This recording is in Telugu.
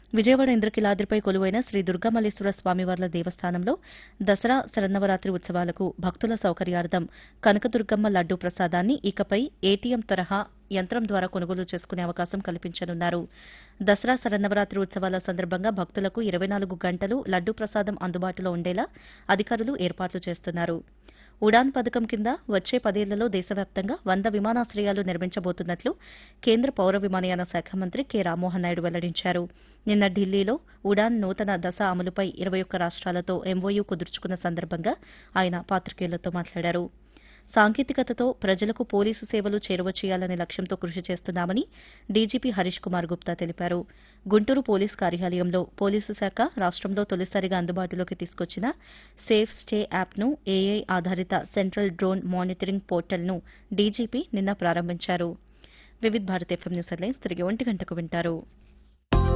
విజయవాడ ఇంద్రకిలాద్రిపై కొలువైన శ్రీ దుర్గామల్లేశ్వర స్వామివార్ల దేవస్థానంలో దసరా శరన్నవరాత్రి ఉత్సవాలకు భక్తుల సౌకర్యార్థం కనకదుర్గమ్మ లడ్డూ ప్రసాదాన్ని ఇకపై ఏటీఎం తరహా యంత్రం ద్వారా కొనుగోలు చేసుకునే అవకాశం కల్పించనున్నారు దసరా శరన్నవరాత్రి ఉత్సవాల సందర్భంగా భక్తులకు ఇరవై నాలుగు గంటలు లడ్డూ ప్రసాదం అందుబాటులో ఉండేలా అధికారులు ఏర్పాట్లు చేస్తున్నారు ఉడాన్ పథకం కింద వచ్చే పదేళ్లలో దేశవ్యాప్తంగా వంద విమానాశ్రయాలు నిర్మించబోతున్నట్లు కేంద్ర పౌర విమానయాన శాఖ మంత్రి కె రామ్మోహన్ నాయుడు వెల్లడించారు నిన్న ఢిల్లీలో ఉడాన్ నూతన దశ అమలుపై ఇరవై ఒక్క రాష్ట్రాలతో ఎంఓయూ కుదుర్చుకున్న సందర్భంగా ఆయన పాత్రికేయులతో మాట్లాడారు సాంకేతికతతో ప్రజలకు పోలీసు సేవలు చేరువ చేయాలనే లక్ష్యంతో కృషి చేస్తున్నామని డీజీపీ హరీష్ కుమార్ గుప్తా తెలిపారు గుంటూరు పోలీస్ కార్యాలయంలో పోలీసు శాఖ రాష్ట్రంలో తొలిసారిగా అందుబాటులోకి తీసుకొచ్చిన సేఫ్ స్టే యాప్ను ఏఐ ఆధారిత సెంట్రల్ డ్రోన్ మానిటరింగ్ పోర్టల్ను డీజీపీ నిన్న ప్రారంభించారు Vividh Bharat FM news headlines తిరిగి ఒంటి గంటకు వింటారు